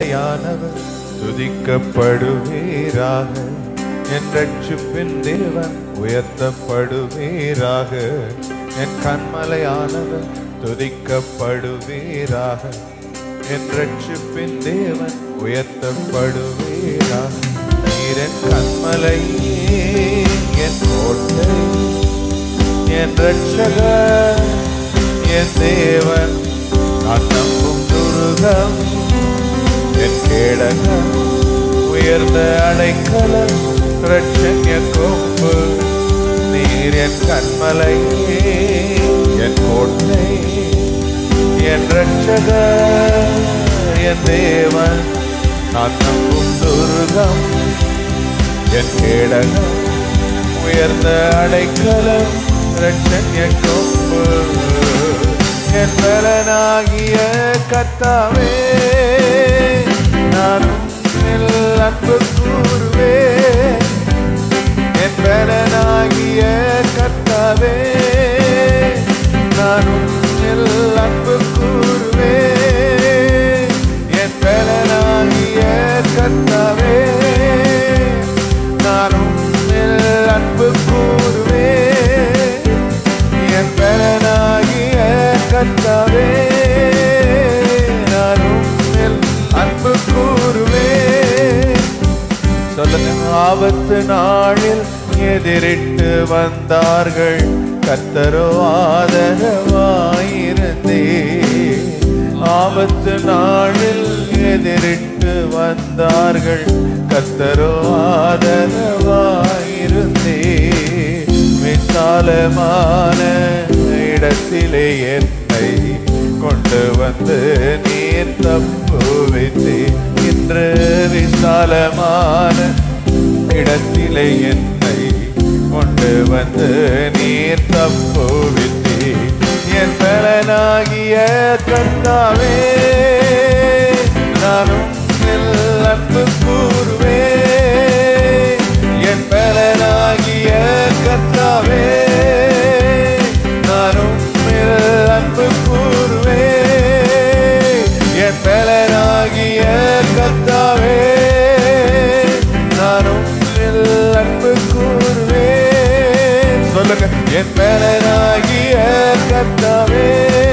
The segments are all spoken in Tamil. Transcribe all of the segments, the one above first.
யானவர் துதிக்கப்படுவீராக என் ரட்சிப்பின் தேவன் உயர்த்தப்படுவீராக என் கண்மலையானவர் துதிக்கப்படுவீராக என் ரட்சிப்பின் தேவன் உயர்த்தப்படுவீராக நீர் என் கண்மலை என் கோட்டை என் ரட்சகர் என் தேவன் நான் நம்பும் துருகம் என் கேடகம் உயர்ந்த அடைக்கலம் ரட்சண்ய கொம்பு நீர் என் கண்மலை என் கோட்டை என் ரட்சகர் என் தேவன் நான் நம்பும் துருகம் என் கேடகம் உயர்ந்த அடைக்கலம் ரட்சண்ய கொம்பு என் பலனாகிய கத்தாவே நானும் உம்மில் அன்பு கூறுவே என் பலனாகிய கத்தாவே நானும் உம்மில் அன்பு கூறுவே என் பலனாகிய கத்தாவே நானும் உம்மில் அன்பு கூறுவே என் பலனாகிய கத்தாவே நானும் உம்மில் அன்பு கூறுவே சொல்லுங்க ஆபத்து நாளில் எதிரிட்டு வந்தார்கள் கத்தரோ ஆதரவாயிருந்தே ஆபத்து நாளில் எதிரிட்டு வந்தார்கள் கத்தரோ ஆதரவாயிருந்தே விசாலமான இடத்திலே என்னை கொண்டு வந்து நீர் தப்புவித்தே இன்று விசாலமான இடத்திலே என்னை கொண்டு வந்து நீர் தப்புவித்தே என் பலனாகிய கர்த்தாவே நானும் உம்மில் அன்பு கூறுவே என் பலனாகிய கர்த்தாவே நானும் உம்மில் அன்பு கூறுவே என் பலனாகிய கர்த்தாவே நானும் உம்மில் அன்பு கூறுவே சொல்லுங்க என் பலனாகிய கர்த்தாவே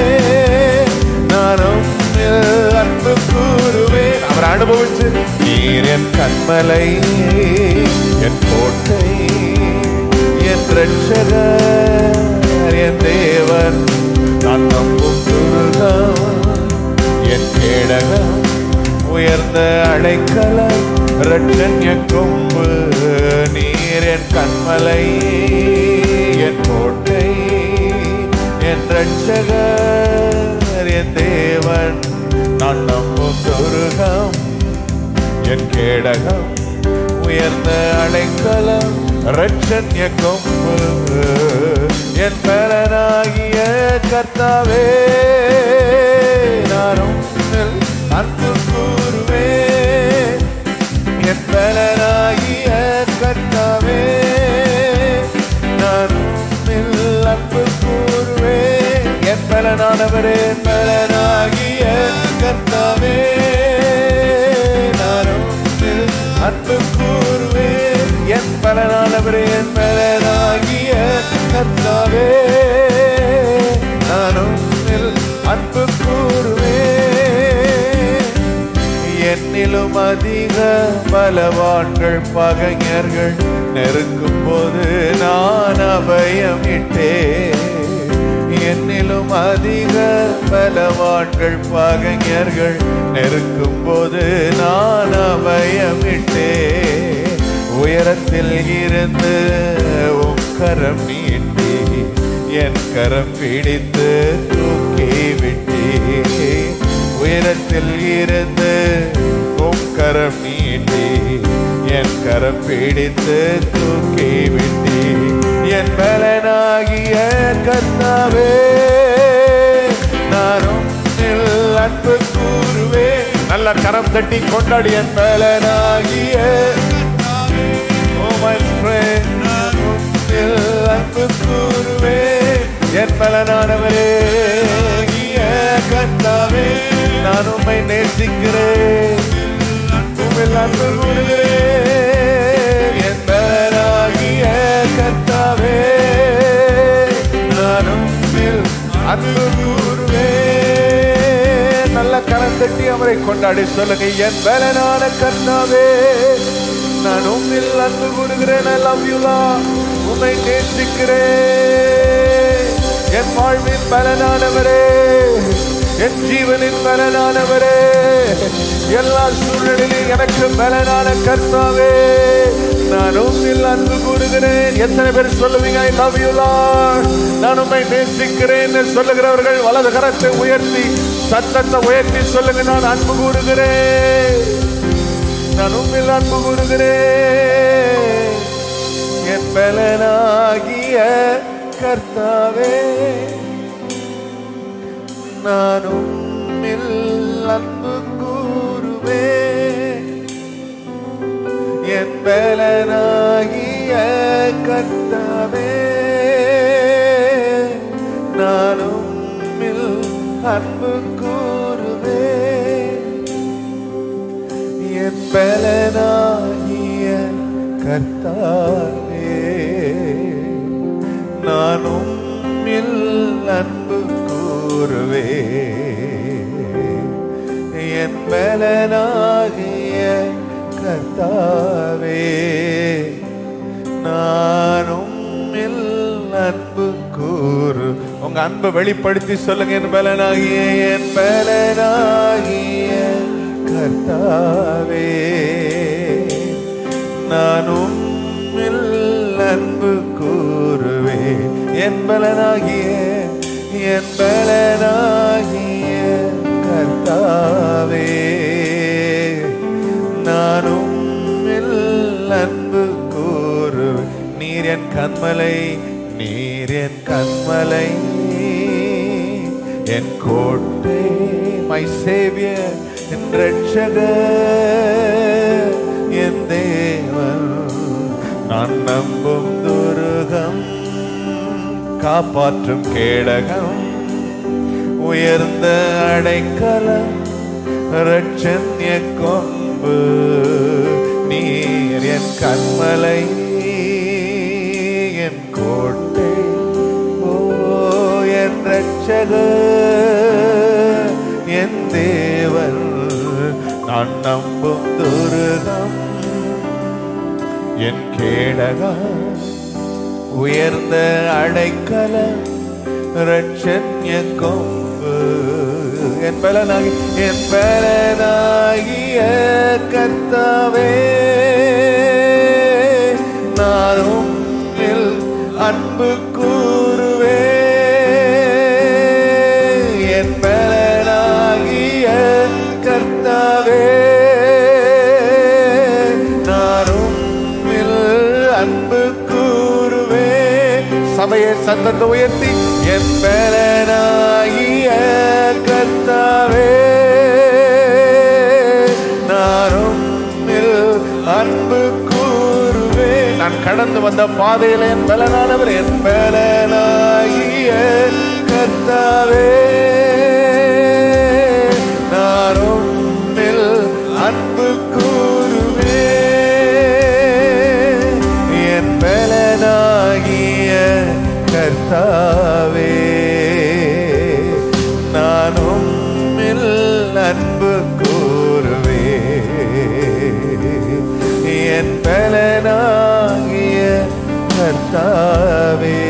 நானும் உம்மில் அன்பு கூறுவேன் அவர் அனுபவிச்சு நீர் என் கண்மலை என் கோட்டை என் ரட்சகர் என் தேவன் நான் நம்பும் துருகம் என் கேடகம் உயர்ந்த அடைக்கலம் ரட்சன்ய கொம்பு நீர் என் கண்மலை என் கோட்டை என் ரட்சகர் என் தேவன் நான் நம்பும் துருகம் என் கேடகம் உயர்ந்த அடைக்கலம் ரட்சன்ய கொம்பு என் பலனாகிய கர்த்தாவே நானும் உம்மில் அன்பு கூறுவே என் பலனாகிய கர்த்தாவே நானும் உம்மில் அன்பு கூறுவே என் பலனானவரே என் பலனாகிய கர்த்தாவே நானும் உம்மில் அன்பு கூறுவே என் பலனானவரே என் பலனாகிய கர்த்தாவே நானும் உம்மில் அன்பு கூறுவே என்னிலும் அதிக பலவான்கள் பகைஞர்கள் நெருக்கும் போது நான் அபயமிட்டேன் என்னிலும் அதிக பலவான்கள் பகைஞர்கள் நெருக்கும் போது நான் அபயமிட்டேன் உயரத்தில் இருந்து உம் கரம் நீட்டி என் கரம் பிடித்து தூக்கி விட்டே உயரத்தில் இருந்து உம் கரம் நீட்டி என் கரம் பிடித்து தூக்கி விட்டே என் பலனாகிய கர்த்தாவே நானும் உம்மில் அன்பு கூறுவே நல்ல கரம் தட்டி கொண்டாடி என் பலனாகிய Oh my friend, நான் உம்மில் அன்பு கூறுவே என் பலனானவரே ஆகிய கர்த்தாவே நான் உம்மை நேசிக்கிறேன் கத்தரை கொண்டாடி சொல்லுங்க என் பலனான கர்த்தாவே நான் உம்மில் அன்பு கூறுகிறேன் I love you Lord. உம்மை நேசிக்கிறேன் என் வாழ்வின் பலனானவரே என் ஜீவனின் பலனானவரே எல்லா சூழ்நிலையிலும் எனக்கு பலனான கர்த்தாவே நான் உம்மில் அன்பு கூறுகிறேன் எத்தனை பேர் சொல்லுவீங்க ஐ லவ் யூ லார்ட் நான் உம்மை நேசிக்கிறேன் என்று சொல்லுகிறவர்கள் வலது கரத்தை உயர்த்தி சத்தத்தை உயர்த்தி சொல்லுங்க நான் அன்பு கூறுகிறேன் நான் உம்மில் அன்பு கூறுகிறேன் என் பலனாகிய கர்த்தாவே நான் உம்மில் அன்பு கூறுவேன் என் பலனாகிய கர்த்தாவே நான் உம்மில் அன்பு கூறுவேன் என் பலனாகிய கர்த்தாவே நான் உம்மில் அன்பு கூறுவே என் பலனாகிய கர்த்தாவே நான் உம்மில் அன்பு கூறு உங்க அன்பை வெளிப்படுத்தி சொல்லுங்க என் பலனாகிய என் பலனாகிய கர்த்தாவே நான் உம்மில் அன்பு கூறுவே என் பலனாகிய என் பலனாகிய கர்த்தாவே நான் உம்மில் அன்பு கூறுவே நீர் என் கண்மலை நீர் என் கண்மலை என் கோட்டை மை சேவியர் என் ரட்சகர் என் தேவன் நான் நம்பும் துருகம் காப்பாற்றும் கேடகம் உயர்ந்த அடைக்கலம் ரட்சன்ய கொம்பு நீர் என் கண்மலை என் கோட்டை ஓ என் ரட்சகர் என் தேவன் நான் நம்பும் துருகம் என் கேடகம் உயர்ந்த அடைக்கல ரட்சன்ய கொம்பு என் பலனாகி என் பலனாகிய கர்த்தாவே நானும் அன்பு கூறுவே என் பலனாகிய கர்த்தாவே நானும் அன்பு கூறுவே சபையை சத்தத்தை உயர்த்தி என் பலனாகிய கர்த்தாவே நானும் அன்பு கூறுவே நான் கடந்து வந்த பாதையில என் பலனானவர் என் பலனாகிய கர்த்தாவே நானும் அன்பு கூறுவே என் பலனாகிய கர்த்தாவே நானும் அன்பு கூறுவே என் பலனாகிய கர்த்தாவே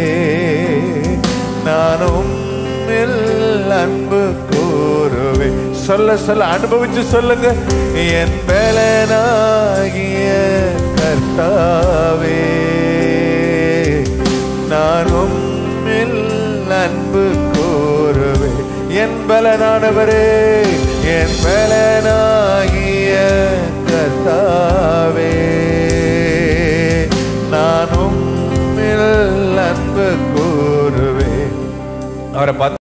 நானும் அன்பு கூறுவே சொல்ல சொல்ல அனுபவிச்சு சொல்லுங்க என் பலனாகிய கர்த்தாவே நானும் அன்பு கூறுவே என் பலனானவரே என் பலனாகிய கர்த்தாவே நானும் அன்பு கூறுவே அவரை பார்த்து